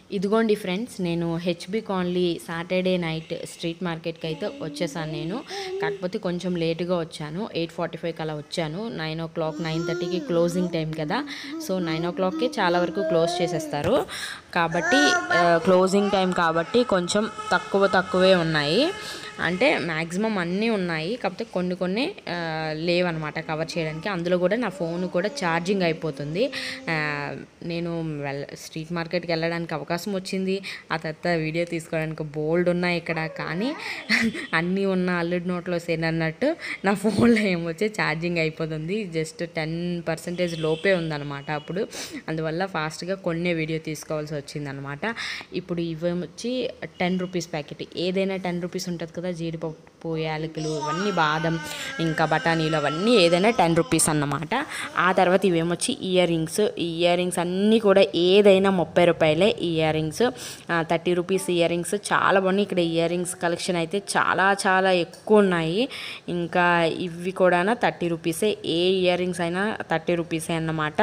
ఇదిగోండి ఫ్రెండ్స్ నేను హెచ్బి కాన్లీ సాటర్డే నైట్ స్ట్రీట్ మార్కెట్కి అయితే వచ్చేసాను నేను కాకపోతే కొంచెం లేటుగా వచ్చాను ఎయిట్ ఫార్టీ ఫైవ్కి అలా వచ్చాను నైన్ ఓ క్లాక్ నైన్ థర్టీకి క్లోజింగ్ టైం కదా సో నైన్ ఓ క్లాక్కి చాలా వరకు క్లోజ్ చేసేస్తారు కాబట్టి క్లోజింగ్ టైం కాబట్టి కొంచెం తక్కువ తక్కువే ఉన్నాయి అంటే మ్యాక్సిమం అన్నీ ఉన్నాయి కాకపోతే కొన్ని కొన్ని ఆ, లేవన్నమాట కవర్ చేయడానికి అందులో కూడా నా ఫోన్ కూడా ఛార్జింగ్ అయిపోతుంది ఆ, నేను వెళ్ళ స్ట్రీట్ మార్కెట్కి వెళ్ళడానికి అవకాశం వచ్చింది ఆ తర్వాత వీడియో తీసుకోవడానికి బోల్డ్ ఉన్నాయి ఇక్కడ కానీ అన్నీ ఉన్న అల్లుడి నోట్లో సేనన్నట్టు నా ఫోన్లో ఏమొచ్చి ఛార్జింగ్ అయిపోతుంది జస్ట్ టెన్ పర్సెంటేజ్ లోపే ఉందన్నమాట అప్పుడు అందువల్ల ఫాస్ట్గా కొన్నే వీడియో తీసుకోవాల్సి వచ్చిందనమాట ఇప్పుడు ఇవి వచ్చి టెన్ రూపీస్ ప్యాకెట్ ఏదైనా టెన్ రూపీస్ ఉంటుంది కదా జీడిపప్పు యాలకులు ఇవన్నీ బాదం ఇంకా బఠానీలు అవన్నీ ఏదైనా టెన్ రూపీస్ అన్నమాట ఆ తర్వాత ఇవేమొచ్చి ఇయర్ రింగ్స్ ఈ ఇయర్ రింగ్స్ అన్నీ కూడా ఏదైనా ముప్పై రూపాయలే ఈ earrings thirty rupees earrings చాలా బాగున్నాయి ఇక్కడ ఇయర్ రింగ్స్ కలెక్షన్ అయితే చాలా చాలా ఎక్కువ ఉన్నాయి ఇంకా ఇవి కూడా థర్టీ రూపీసే ఏ ఇయర్ రింగ్స్ అయినా థర్టీ రూపీసే అన్నమాట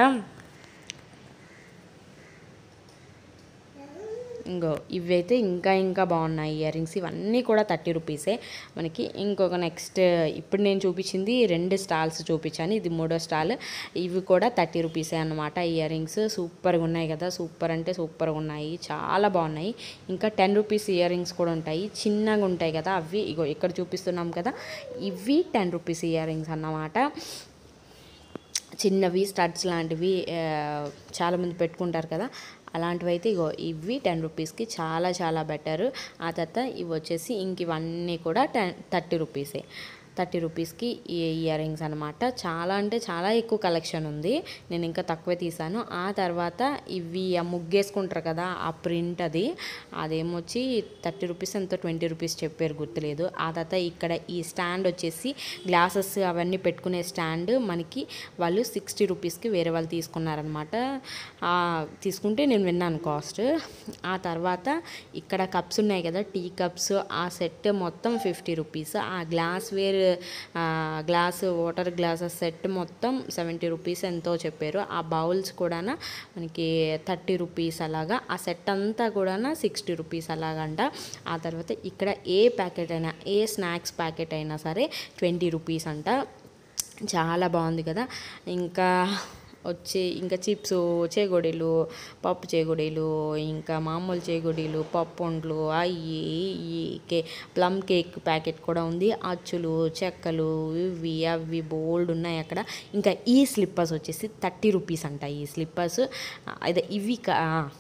ఇంకో ఇవైతే ఇంకా ఇంకా బాగున్నాయి ఇయర్ రింగ్స్ ఇవన్నీ కూడా థర్టీ రూపీసే మనకి ఇంకొక నెక్స్ట్ ఇప్పుడు నేను చూపించింది రెండు స్టాల్స్ చూపించాను ఇది మూడో స్టాల్ ఇవి కూడా థర్టీ రూపీసే అన్నమాట ఇయర్ రింగ్స్ సూపర్గా ఉన్నాయి కదా సూపర్ అంటే సూపర్గా ఉన్నాయి చాలా బాగున్నాయి ఇంకా టెన్ రూపీస్ ఇయర్ రింగ్స్ కూడా ఉంటాయి చిన్నగా ఉంటాయి కదా అవి ఇగో ఇక్కడ చూపిస్తున్నాం కదా ఇవి టెన్ రూపీస్ ఇయర్ రింగ్స్ అన్నమాట చిన్నవి స్టడ్స్ లాంటివి ఆ, చాలామంది పెట్టుకుంటారు కదా అలాంటివి అయితే ఇగో ఇవి టెన్ రూపీస్కి చాలా చాలా బెటర్ ఆ తర్వాత ఇవి వచ్చేసి ఇంక ఇవన్నీ కూడా టెన్ థర్టీ రూపీసే థర్టీ రూపీస్కి ఈ ఇయర్ రింగ్స్ అనమాట చాలా అంటే చాలా ఎక్కువ కలెక్షన్ ఉంది నేను ఇంకా తక్కువే తీసాను ఆ తర్వాత ఇవి ఆ ముగ్గేసుకుంటారు కదా ఆ ప్రింట్ అది అదేమొచ్చి థర్టీ రూపీస్ ఎంతో ట్వంటీ రూపీస్ చెప్పారు గుర్తులేదు ఆ తర్వాత ఇక్కడ ఈ స్టాండ్ వచ్చేసి గ్లాసెస్ అవన్నీ పెట్టుకునే స్టాండ్ మనకి వాళ్ళు సిక్స్టీ రూపీస్కి వేరే వాళ్ళు తీసుకున్నారనమాట ఆ, తీసుకుంటే నేను విన్నాను కాస్ట్ ఆ తర్వాత ఇక్కడ కప్స్ ఉన్నాయి కదా టీ కప్స్ ఆ సెట్ మొత్తం ఫిఫ్టీ రూపీస్ ఆ glassware glass water glasses set మొత్తం సెవెంటీ రూపీస్ ఎంతో చెప్పారు ఆ బౌల్స్ కూడా మనకి థర్టీ రూపీస్ అలాగా ఆ సెట్ అంతా కూడా సిక్స్టీ రూపీస్ అలాగంట ఆ తర్వాత ఇక్కడ ఏ ప్యాకెట్ అయినా ఏ స్నాక్స్ ప్యాకెట్ అయినా సరే ట్వంటీ రూపీస్ అంట చాలా బాగుంది కదా ఇంకా వచ్చి ఇంకా చిప్స్ చేగొడీలు పప్పు చేగొడీలు ఇంకా మామూలు చేగొడీలు పప్పు వండ్లు అవి ఈ కే ప్లమ్ కేక్ ప్యాకెట్ కూడా ఉంది అచ్చులు చెక్కలు ఇవి అవి బోల్డ్ ఉన్నాయి అక్కడ ఇంకా ఈ స్లిప్పర్స్ వచ్చేసి థర్టీ రూపీస్ అంట ఈ స్లిప్పర్స్ అదే ఇవి కా-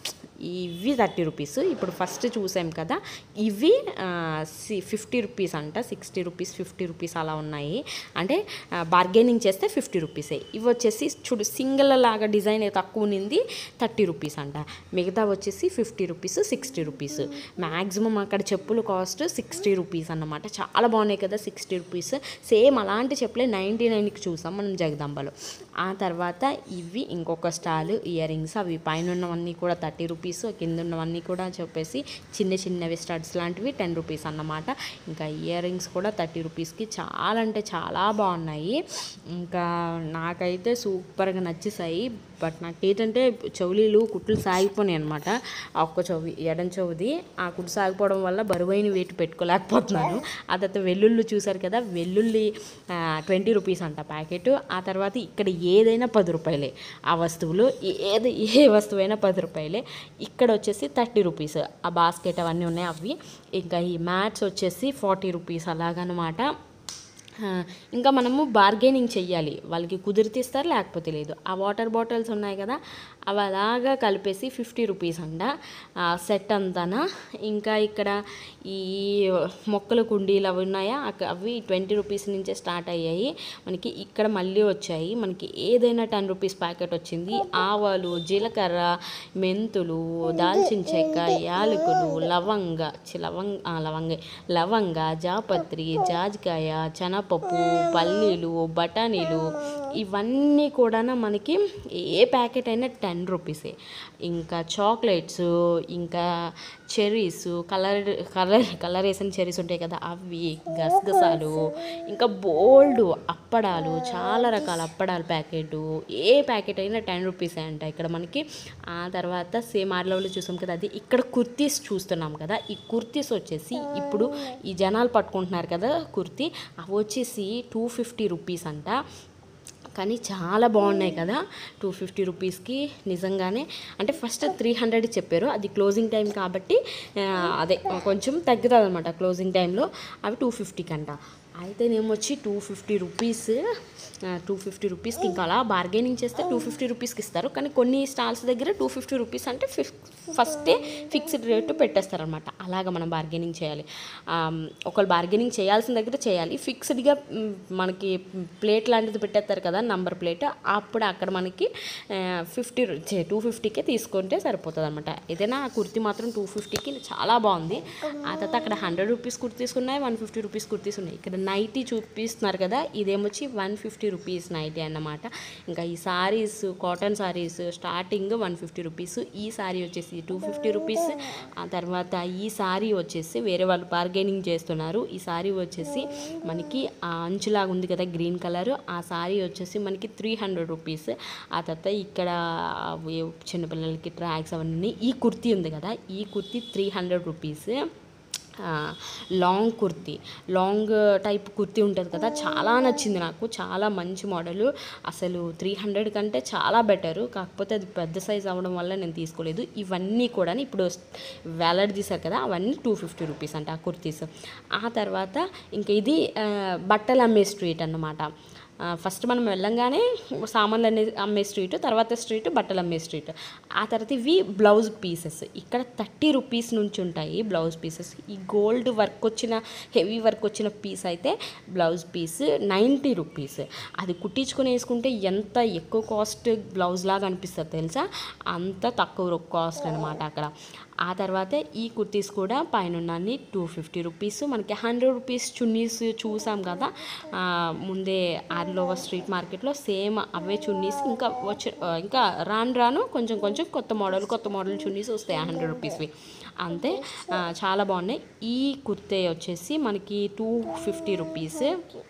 ఇవి థర్టీ రూపీస్ ఇప్పుడు ఫస్ట్ చూసాం కదా ఇవి ఫిఫ్టీ రూపీస్ అంట సిక్స్టీ రూపీస్ ఫిఫ్టీ రూపీస్ అలా ఉన్నాయి అంటే బార్గెనింగ్ చేస్తే ఫిఫ్టీ రూపీసే ఇవి వచ్చేసి చూడు సింగిల్ లాగా డిజైన్ తక్కువ ఉన్నింది థర్టీ రూపీస్ అంట మిగతా వచ్చేసి fifty rupees sixty rupees maximum అక్కడ చెప్పులు కాస్ట్ సిక్స్టీ రూపీస్ అన్నమాట చాలా బాగున్నాయి కదా సిక్స్టీ రూపీస్ సేమ్ అలాంటి చెప్పులే నైంటీ నైన్కి చూసాం మనం జగదాంబలో ఆ తర్వాత ఇవి ఇంకొక స్టాల్ ఇయర్ రింగ్స్ అవి పైన ఉన్నవన్నీ కూడా థర్టీ రూపీస్ కింద ఉన్నవన్నీ కూడా చెప్పేసి చిన్న చిన్నవి స్టడ్స్ లాంటివి టెన్ రూపీస్ అన్నమాట ఇంకా ఇయర్ రింగ్స్ కూడా థర్టీ రూపీస్కి చాలా అంటే చాలా బాగున్నాయి ఇంకా నాకైతే సూపర్గా నచ్చేసాయి బట్ నాకు ఏంటంటే చెవులీలు కుట్లు సాగిపోయినాయి అనమాట ఆ ఒక్క చెవి ఎడం చెవిది ఆ కుట్లు సాగిపోవడం వల్ల బరువైన వెయిట్ పెట్టుకోలేకపోతున్నాను ఆ తర్వాత వెల్లుల్లి చూసారు కదా వెల్లుల్లి ట్వంటీ రూపీస్ అంట ప్యాకెట్ ఆ తర్వాత ఇక్కడ ఏదైనా పది రూపాయలే ఆ వస్తువులు ఏది ఏ వస్తువైనా పది రూపాయలే ఇక్కడ వచ్చేసి థర్టీ రూపీస్ ఆ బాస్కెట్ అవన్నీ ఉన్నాయి అవి ఇంకా ఈ మ్యాట్స్ వచ్చేసి ఫార్టీ రూపీస్ అలాగనమాట ఆ, ఇంకా మనము బార్గెనింగ్ చెయ్యాలి వాళ్ళకి కుదిరితే ఇస్తారు లేకపోతే లేదు ఆ వాటర్ బాటిల్స్ ఉన్నాయి కదా అవి అలాగా కలిపేసి ఫిఫ్టీ రూపీస్ అంట ఆ సెట్ అంతానా ఇంకా ఇక్కడ ఈ మొక్కల కుండీలు అవి ఉన్నాయా అక- అవి ట్వంటీ రూపీస్ నుంచే స్టార్ట్ అయ్యాయి మనకి ఇక్కడ మళ్ళీ వచ్చాయి మనకి ఏదైనా టెన్ రూపీస్ ప్యాకెట్ వచ్చింది ఆవాలు జీలకర్ర మెంతులు దాల్చిన చెక్క యాలకులు లవంగ చి లవంగ ఆ, లవంగే లవంగ జాపత్రి జాజికాయ శనగపప్పు పల్లీలు బఠానీలు ఇవన్నీ కూడా మనకి ఏ ప్యాకెట్ అయినా టెన్ రూపీసే ఇంకా చాక్లెట్స్ ఇంకా చెర్రీస్ కలర్ కలర్ కలర్ వేసిన చెర్రీస్ ఉంటాయి కదా అవి గసగసాలు ఇంకా బోల్డ్ అప్పడాలు చాలా రకాల అప్పడాల ప్యాకెట్ ఏ ప్యాకెట్ అయినా టెన్ రూపీసే అంట ఇక్కడ మనకి ఆ తర్వాత సేమ్ ఆర్లవ్లో చూసాం కదా అది ఇక్కడ కుర్తీస్ చూస్తున్నాం కదా ఈ కుర్తీస్ వచ్చేసి ఇప్పుడు ఈ జనాలు పట్టుకుంటున్నారు కదా కుర్తీ అవి వచ్చేసి టూ ఫిఫ్టీ రూపీస్ అంట కానీ చాలా బాగున్నాయి కదా టూ ఫిఫ్టీ రూపీస్కి నిజంగానే అంటే ఫస్ట్ త్రీ హండ్రెడ్ చెప్పారు అది క్లోజింగ్ టైం కాబట్టి ఆ, అదే కొంచెం తగ్గుతుంది అనమాట క్లోజింగ్ టైంలో అవి టూ ఫిఫ్టీకి అంట అయితే నేమొచ్చి టూ ఫిఫ్టీ రూపీస్ టూ ఫిఫ్టీ రూపీస్కి ఇంకా అలా బార్గెనింగ్ చేస్తే టూ ఫిఫ్టీ రూపీస్కి ఇస్తారు కానీ కొన్ని స్టాల్స్ దగ్గర టూ ఫిఫ్టీ రూపీస్ అంటే ఫిఫ్ ఫస్టే ఫిక్స్డ్ రేటు పెట్టేస్తారనమాట అలాగ మనం బార్గెనింగ్ చేయాలి ఆమ్, ఒకళ్ళు బార్గెనింగ్ చేయాల్సిన దగ్గర చేయాలి ఫిక్స్డ్గా మ్, మనకి ప్లేట్ లాంటిది పెట్టేస్తారు కదా నంబర్ ప్లేట్ అప్పుడు అక్కడ మనకి ఫిఫ్టీ టూ ఫిఫ్టీకే తీసుకుంటే సరిపోతుంది అనమాట ఏదైనా ఆ కుర్తీ మాత్రం టూ ఫిఫ్టీకి చాలా బాగుంది ఆ తర్వాత అక్కడ హండ్రెడ్ రూపీస్ కుర్తీస్ ఉన్నాయి వన్ ఫిఫ్టీ రూపీస్ కుర్తీస్ ఉన్నాయి ఇక్కడ నైటీ చూపిస్తున్నారు కదా ఇదేమొచ్చి వన్ ఫిఫ్టీ రూపీస్ నైటీ అన్నమాట ఇంకా ఈ saris cotton saris starting one fifty rupees ఈ సారీ వచ్చేసి టూ ఫిఫ్టీ రూపీస్ ఆ తర్వాత ఈ సారీ వచ్చేసి వేరే వాళ్ళు బార్గెనింగ్ చేస్తున్నారు ఈ సారీ వచ్చేసి మనకి ఆ అంచులాగా ఉంది కదా గ్రీన్ కలర్ ఆ సారీ వచ్చేసి మనకి త్రీ హండ్రెడ్ రూపీస్ ఆ తర్వాత ఇక్కడ అవి చిన్నపిల్లలకి ట్రాక్స్ అవన్నీ ఈ కుర్తీ ఉంది కదా ఈ కుర్తీ త్రీ హండ్రెడ్ రూపీస్ ఆ, long kurti long type kurti ఉంటుంది కదా చాలా నచ్చింది నాకు చాలా మంచి మోడల్ అసలు త్రీ హండ్రెడ్ కంటే చాలా బెటరు కాకపోతే అది పెద్ద సైజ్ అవ్వడం వల్ల నేను తీసుకోలేదు ఇవన్నీ కూడా ఇప్పుడు వేలాడదీశారు కదా అవన్నీ టూ ఫిఫ్టీ రూపీస్ అంట ఆ కుర్తీస్ ఆ తర్వాత ఇంకా ఇది ఆ, బట్టలు అమ్మే స్ట్రీట్ అన్నమాట ఆ, ఫస్ట్ మనం వెళ్ళంగానే సామాన్లు అనే అమ్మే స్ట్రీట్ తర్వాత స్ట్రీట్ బట్టలు అమ్మే స్ట్రీట్ ఆ తర్వాత ఇవి బ్లౌజ్ పీసెస్ ఇక్కడ థర్టీ రూపీస్ నుంచి ఉంటాయి బ్లౌజ్ పీసెస్ ఈ గోల్డ్ వర్క్ వచ్చిన హెవీ వర్క్ వచ్చిన పీస్ అయితే బ్లౌజ్ పీస్ నైంటీ రూపీస్ అది కుట్టించుకొని వేసుకుంటే ఎంత ఎక్కువ కాస్ట్ బ్లౌజ్ లాగా అనిపిస్తుంది తెలుసా అంత తక్కువ కాస్ట్ అనమాట అక్కడ ఆ తర్వాత ఈ కుర్తీస్ కూడా పైన టూ ఫిఫ్టీ రూపీస్ మనకి హండ్రెడ్ రూపీస్ చున్నీస్ చూసాం కదా ఆ, ముందే ఆర్లోవా స్ట్రీట్ మార్కెట్లో సేమ్ అవే చున్నీస్ ఇంకా వచ్చే ఆ, ఇంకా రాను రాను కొంచెం కొంచెం కొత్త మోడల్ కొత్త మోడల్ చున్నీస్ వస్తాయి హండ్రెడ్ రూపీస్వి అంతే ఆ, చాలా బాగున్నాయి ఈ కుర్తే వచ్చేసి మనకి టూ ఫిఫ్టీ రూపీస్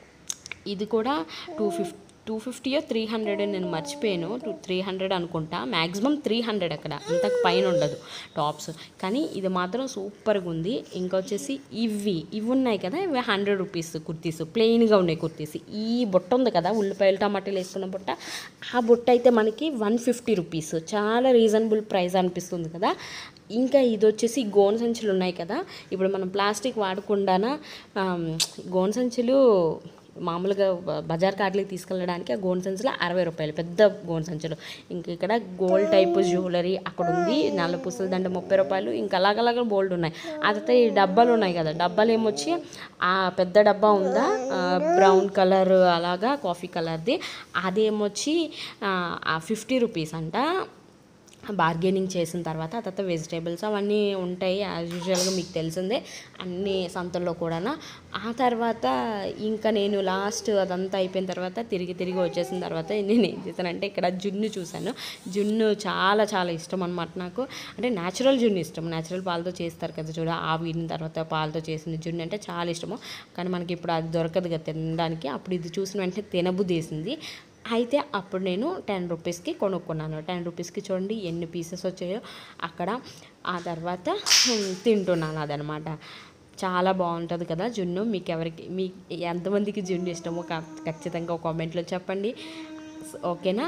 ఇది కూడా టూ ఫిఫ్టీ టూ ఫిఫ్టీయో త్రీ హండ్రెడ్ నేను మర్చిపోయాను టూ త్రీ హండ్రెడ్ అనుకుంటా మ్యాక్సిమం త్రీ హండ్రెడ్ అక్కడ అంతకు పైన ఉండదు టాప్స్ కానీ ఇది మాత్రం సూపర్గా ఉంది ఇంకా వచ్చేసి ఇవి ఇవి ఉన్నాయి కదా ఇవి హండ్రెడ్ రూపీస్ కుర్తీస్ ప్లెయిన్గా ఉన్నాయి కుర్తీస్ ఈ బుట్ట ఉంది కదా ఉల్లిపాయలు టమాటాలు వేసుకున్న బుట్ట ఆ బుట్ట అయితే మనకి వన్ ఫిఫ్టీ రూపీస్ చాలా రీజనబుల్ ప్రైస్ అనిపిస్తుంది కదా ఇంకా ఇది వచ్చేసి గోను సంచులు ఉన్నాయి కదా ఇప్పుడు మనం ప్లాస్టిక్ వాడకుండానా ఆమ్, గోను సంచులు మామూలుగా బ- బజార్ కార్డులకి తీసుకెళ్ళడానికి ఆ గోను సంచులు అరవై రూపాయలు పెద్ద గోను సంచులు ఇంక ఇక్కడ గోల్డ్ టైప్ జ్యువెలరీ అక్కడ ఉంది నల్ల పూసల దండ ముప్పై రూపాయలు ఇంకా అలాగలాగా బోల్డ్ ఉన్నాయి ఆ తర్వాత ఈ డబ్బాలు ఉన్నాయి కదా డబ్బాలు ఏమొచ్చి ఆ పెద్ద డబ్బా ఉందా బ్రౌన్ కలర్ అలాగా కాఫీ కలర్ది అదేమొచ్చి ఆ ఫిఫ్టీ రూపీస్ అంట బార్గెనింగ్ చేసిన తర్వాత ఆ తర్వాత వెజిటేబుల్స్ అవన్నీ ఉంటాయి యాజ్ యూజువల్గా మీకు తెలిసిందే అన్ని సంతల్లో కూడా ఆ తర్వాత ఇంకా నేను లాస్ట్ అదంతా అయిపోయిన తర్వాత తిరిగి తిరిగి వచ్చేసిన తర్వాత నేను ఏం చేశానంటే ఇక్కడ జున్ను చూశాను జున్ను చాలా చాలా ఇష్టం అనమాట నాకు అంటే న్యాచురల్ జున్ను ఇష్టం న్యాచురల్ పాలతో చేస్తారు కదా చూడ ఆవిరిన తర్వాత పాలతో చేసిన జున్ను అంటే చాలా ఇష్టము కానీ మనకి ఇప్పుడు అది దొరకదు కదా తినడానికి అప్పుడు ఇది చూసిన వెంటనే తినబుద్ధి వేసింది అయితే అప్పుడు నేను టెన్ రూపీస్కి కొనుక్కున్నాను టెన్ రూపీస్కి చూడండి ఎన్ని పీసెస్ వచ్చాయో అక్కడ ఆ తర్వాత హ్మ్, తింటున్నాను అదనమాట చాలా బాగుంటుంది కదా జున్ను మీకు ఎవరికి మీ ఎంతమందికి జున్ను ఇష్టమో కా- ఖచ్చితంగా కామెంట్లో చెప్పండి ఓకేనా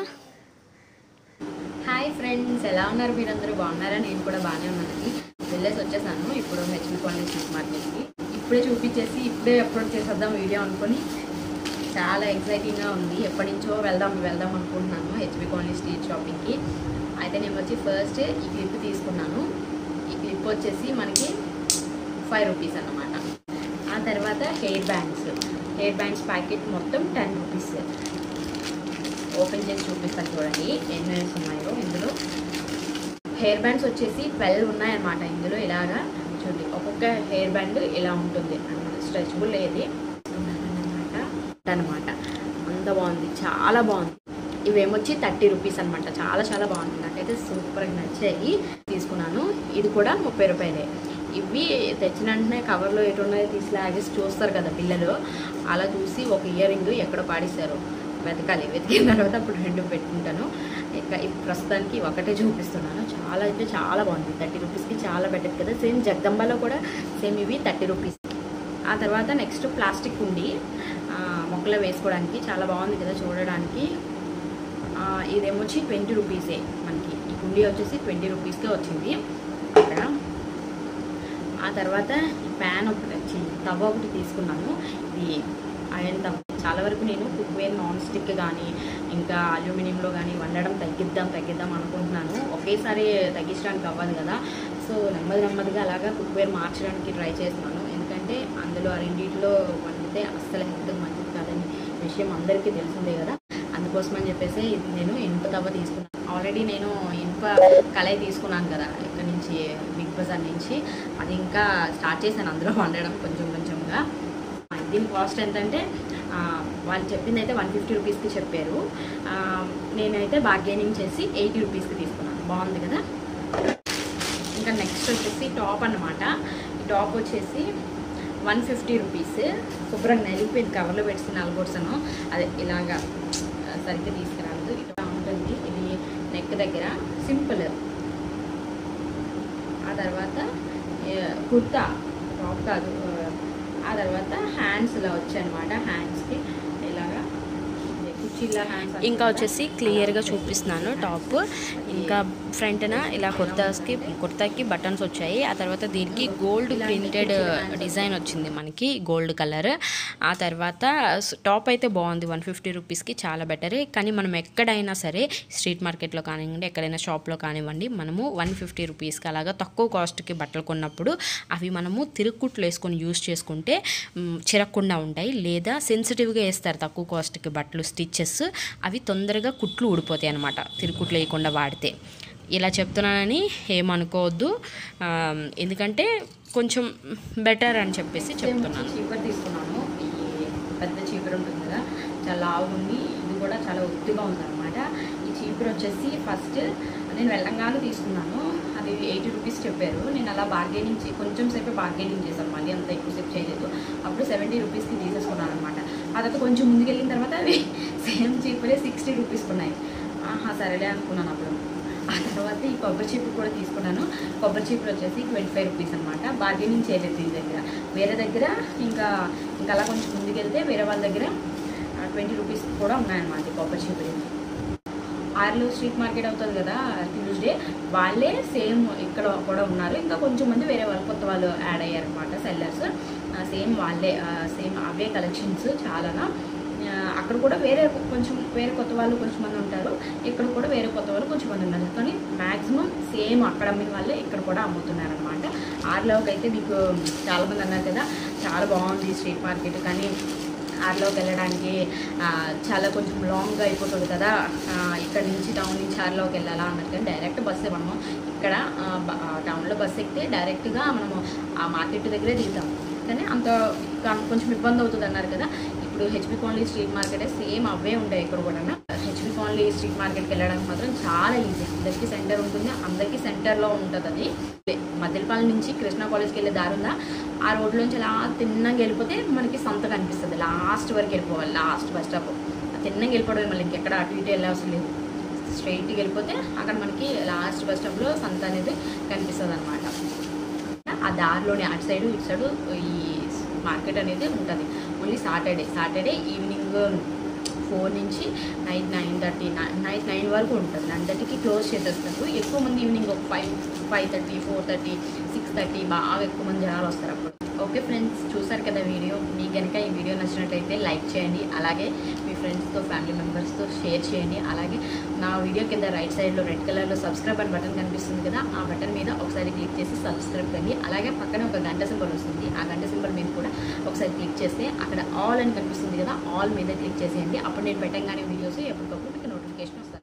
హాయ్ ఫ్రెండ్స్ ఎలా ఉన్నారు మీరందరూ బాగున్నారా నేను కూడా బాగానే ఉన్నానండి వెళ్ళేసి వచ్చేసాను ఇప్పుడు హెచ్పి కాలనీ స్ట్రీట్ మార్కెట్కి ఇప్పుడే చూపించేసి ఇప్పుడే అప్లోడ్ చేసేద్దాం వీడియో అనుకొని చాలా ఎక్సైటింగ్గా ఉంది ఎప్పటి నుంచో వెళ్దాం వెళ్దాం అనుకుంటున్నాను హెచ్పి కాలనీ స్ట్రీట్ షాపింగ్కి అయితే నేను వచ్చి ఫస్ట్ ఈ క్లిప్ తీసుకున్నాను ఈ క్లిప్ వచ్చేసి మనకి ఫైవ్ రూపీస్ అన్నమాట ఆ తర్వాత hair bands hair bands packet మొత్తం టెన్ రూపీస్ ఓపెన్ చేసి చూపిస్తాను చూడండి ఎన్ని ఉన్నాయో ఇందులో హెయిర్ బ్యాండ్స్ వచ్చేసి ట్వెల్వ్ ఉన్నాయన్నమాట ఇందులో ఇలాగా చూడండి ఒక్కొక్క హెయిర్ బ్యాండ్ ఇలా ఉంటుంది అనమాట స్ట్రెచబుల్ ఏది అనమాట అనమాట అంత బాగుంది చాలా బాగుంది ఇవేమొచ్చి థర్టీ రూపీస్ అనమాట చాలా చాలా బాగుంది నాకైతే సూపర్గా నచ్చాయి తీసుకున్నాను ఇది కూడా ముప్పై రూపాయలే ఇవి తెచ్చిన వెంటనే కవర్లో ఎటు ఉన్నాయో తీసి లాగేసి చూస్తారు కదా పిల్లలు అలా చూసి ఒక ఇయర్ రింగ్ ఎక్కడ పాడిస్తారు వెతకాలి వెతికిన తర్వాత అప్పుడు రెండు పెట్టుకుంటాను ఇక ఇప్పుడు ప్రస్తుతానికి ఒకటే చూపిస్తున్నాను చాలా అంటే చాలా బాగుంది థర్టీ రూపీస్కి చాలా బెటర్ కదా సేమ్ జగదంబాలో కూడా సేమ్ ఇవి థర్టీ రూపీస్ ఆ తర్వాత నెక్స్ట్ ప్లాస్టిక్ ఉండి మొక్కలో వేసుకోవడానికి చాలా బాగుంది కదా చూడడానికి ఆ, ఇదేమొచ్చి ట్వంటీ రూపీసే మనకి ఈ కుండీ వచ్చేసి ట్వంటీ రూపీస్కే వచ్చింది అక్కడ ఆ తర్వాత ఈ ప్యాన్ ఒకటి వచ్చి తవ ఒకటి తీసుకున్నాను ఇది ఐరన్ తవ చాలా వరకు నేను కుక్వేర్ నాన్ స్టిక్ కానీ ఇంకా అల్యూమినియంలో కానీ వండడం తగ్గిద్దాం తగ్గిద్దాం అనుకుంటున్నాను ఒకేసారి తగ్గించడానికి అవ్వదు కదా సో నెమ్మది నెమ్మదిగా అలాగా కుక్వేర్ మార్చడానికి ట్రై చేస్తున్నాను ఎందుకంటే అందులో ఆ రెండింటిలో వండితే అస్సలు హెల్త్ మంచిది కాదని విషయం అందరికీ తెలిసిందే కదా అందుకోసం అని చెప్పేసి ఇది నేను ఇనుప తవ్వ తీసుకున్నాను ఆల్రెడీ నేను ఇనుప కళాయి తీసుకున్నాను కదా ఇక్కడ నుంచి బిగ్ బజార్ నుంచి అది ఇంకా స్టార్ట్ చేశాను అందులో వండడం కొంచెం కొంచెంగా దీని కాస్ట్ ఎంతంటే ఆ, వాళ్ళు చెప్పింది అయితే వన్ ఫిఫ్టీ రూపీస్కి చెప్పారు ఆ, నేనైతే బార్గెనింగ్ చేసి ఎయిటీ రూపీస్కి తీసుకున్నాను బాగుంది కదా ఇంకా నెక్స్ట్ వచ్చేసి టాప్ అన్నమాట ఈ టాప్ వచ్చేసి వన్ ఫిఫ్టీ రూపీస్ శుభ్రంగా నలిగిపోయింది కవర్లో పెట్టి నలగొడుసాను అదే ఇలాగా ఆ, సరిగ్గా తీసుకురాలేదు ఇట్లా ఉంటుంది ఇది నెక్ దగ్గర సింపుల్ ఆ తర్వాత ఏ, కుర్తా టాప్ కాదు ఆ, ఆ తర్వాత హ్యాండ్స్ ఇలా వచ్చాయన్నమాట హ్యాండ్స్కి ఇలాగా ఇది కుర్చీల హ్యాండ్స్ ఇంకా వచ్చేసి క్లియర్గా చూపిస్తున్నాను టాప్ ఇంకా ఫ్రంట్న ఇలా కుర్తాస్కి కుర్తాకి బటన్స్ వచ్చాయి ఆ తర్వాత దీనికి గోల్డ్ ప్రింటెడ్ డిజైన్ వచ్చింది మనకి గోల్డ్ కలర్ ఆ తర్వాత టాప్ అయితే బాగుంది వన్ ఫిఫ్టీ రూపీస్కి చాలా బెటర్ కానీ మనం ఎక్కడైనా సరే స్ట్రీట్ మార్కెట్లో కానివ్వండి ఎక్కడైనా షాప్లో కానివ్వండి మనము వన్ ఫిఫ్టీ రూపీస్కి అలాగా తక్కువ కాస్ట్కి బట్టలు కొన్నప్పుడు అవి మనము తిరుక్కుట్లు వేసుకొని యూస్ చేసుకుంటే మ్, చిరక్కుండా ఉంటాయి లేదా సెన్సిటివ్గా వేస్తారు తక్కువ కాస్ట్కి బట్టలు స్టిచ్చెస్ అవి తొందరగా కుట్లు ఊడిపోతాయి అనమాట తిరుక్కుట్లు వేయకుండా వాడితే ఇలా చెప్తున్నానని ఏమనుకోవద్దు ఆ, ఎందుకంటే కొంచెం బెటర్ అని చెప్పేసి చెప్తున్నాను చీపర్ తీసుకున్నాను ఈ పెద్ద చీపర్ ఉంటుంది కదా చాలా లావు ఉంది ఇది కూడా చాలా ఒత్తుగా ఉందన్నమాట ఈ చీపర్ వచ్చేసి ఫస్ట్ నేను వెళ్ళంగానే తీసుకున్నాను అది ఎయిటీ రూపీస్ చెప్పారు నేను అలా బార్గెనింగ్ చే కొంచెం సేపు బార్గెనింగ్ చేశాను మళ్ళీ అంత ఎక్కువసేపు చేయలేదు అప్పుడు సెవెంటీ రూపీస్కి తీసేసుకున్నాను అనమాట అదొక కొంచెం ముందుకెళ్ళిన తర్వాత అవి సేమ్ చీపరే సిక్స్టీ రూపీస్కి ఉన్నాయి ఆహా సరేలే అనుకున్నాను అప్పుడు ఆ తర్వాత ఈ కొబ్బరి చీపురు కూడా తీసుకున్నాను కొబ్బరి చీపురు వచ్చేసి ట్వంటీ ఫైవ్ రూపీస్ అనమాట బార్గెనింగ్ చేయలేదు దీని దగ్గర వేరే దగ్గర ఇంకా ఇంకా అలా కొంచెం ముందుకెళ్తే వేరే వాళ్ళ దగ్గర ట్వంటీ రూపీస్ కూడా ఉన్నాయన్నమాట ఈ కొబ్బరి చీపురు ఆర్లో స్ట్రీట్ మార్కెట్ అవుతుంది కదా ట్యూస్డే వాళ్ళే సేమ్ ఇక్కడ కూడా ఉన్నారు ఇంకా కొంచెం మంది వేరే వాళ్ళు కొత్త వాళ్ళు యాడ్ అయ్యారు అనమాట సెల్లర్స్ సేమ్ వాళ్ళే సేమ్ అవే కలెక్షన్స్ చాలానా ఆ, అక్కడ కూడా వేరే కొంచెం వేరే కొత్త వాళ్ళు కొంచెం మంది ఉంటారు ఇక్కడ కూడా వేరే కొత్త వాళ్ళు కొంచెం మంది ఉన్నారు కానీ మ్యాక్సిమం సేమ్ అక్కడ అమ్మిన వాళ్ళే ఇక్కడ కూడా అమ్ముతున్నారు అనమాట ఆర్లోకి అయితే మీకు చాలామంది అన్నారు కదా చాలా బాగుంది స్ట్రీట్ మార్కెట్ కానీ ఆర్లోకి వెళ్ళడానికి ఆ, చాలా కొంచెం లాంగ్గా అయిపోతుంది కదా ఆ, ఇక్కడ నుంచి టౌన్ నుంచి ఆర్లోకి వెళ్ళాలా అన్నారు కానీ డైరెక్ట్ బస్సే మనము ఇక్కడ ఆ, బ- ఆ, టౌన్లో బస్సు ఎక్కితే డైరెక్ట్గా మనము ఆ మార్కెట్ దగ్గరే దిగుతాం కానీ అంత ఇంకా కొంచెం ఇబ్బంది అవుతుంది అన్నారు కదా ఇప్పుడు హెచ్పి కాలనీ స్ట్రీట్ మార్కెటే సేమ్ అవే ఉంటాయి ఇక్కడ కూడా హెచ్పి కాలనీ స్ట్రీట్ మార్కెట్కి వెళ్ళడానికి మాత్రం చాలా ఈజీ అందరికీ సెంటర్ ఉంటుంది అందరికీ సెంటర్లో ఉంటుంది అది మద్దెలపాలెం నుంచి కృష్ణా కాలేజ్కి వెళ్ళే దారి ఉందా ఆ రోడ్లోంచి అలా తిన్నగా వెళ్ళిపోతే మనకి సంత కనిపిస్తుంది లాస్ట్ వరకు వెళ్ళిపోవాలి లాస్ట్ బస్ స్టాప్ తిన్నగా వెళ్ళిపోవడం మళ్ళీ ఇంకెక్కడ అటు ఇటు వెళ్ళే అవసరం లేదు స్ట్రైట్కి వెళ్ళిపోతే అక్కడ మనకి లాస్ట్ బస్ స్టాప్లో సంత అనేది కనిపిస్తుంది అనమాట ఆ దారిలోనే అటు సైడు ఇటు సైడు ఈ మార్కెట్ అనేది ఉంటుంది only Saturday Saturday evening four నుంచి night nine thirty night nine వరకు ఉంటుంది నైన్ థర్టీకి క్లోజ్ చేసేస్తారు ఎక్కువ మంది ఈవినింగ్ ఒక five five thirty four thirty six thirty బాగా ఎక్కువ మంది జనాలు వస్తారు అప్పుడు ఓకే ఫ్రెండ్స్ చూసారు కదా వీడియో మీకు కనుక ఈ వీడియో నచ్చినట్టయితే లైక్ చేయండి అలాగే మీ ఫ్రెండ్స్తో ఫ్యామిలీ మెంబర్స్తో షేర్ చేయండి అలాగే నా వీడియో కింద రైట్ సైడ్లో రెడ్ కలర్లో సబ్స్క్రైబ్ అని బటన్ కనిపిస్తుంది కదా ఆ బటన్ మీద ఒకసారి క్లిక్ చేసి సబ్స్క్రైబ్ కండి అలాగే పక్కన ఒక గంట సింబల్ వస్తుంది ఆ గంట సింబల్ మీద కూడా ఒకసారి క్లిక్ చేస్తే అక్కడ ఆల్ అని కనిపిస్తుంది కదా ఆల్ మీద క్లిక్ చేసేయండి అప్పుడు నేను పెట్టంగానే వీడియోస్ ఎప్పటికప్పుడు మీకు నోటిఫికేషన్ వస్తుంది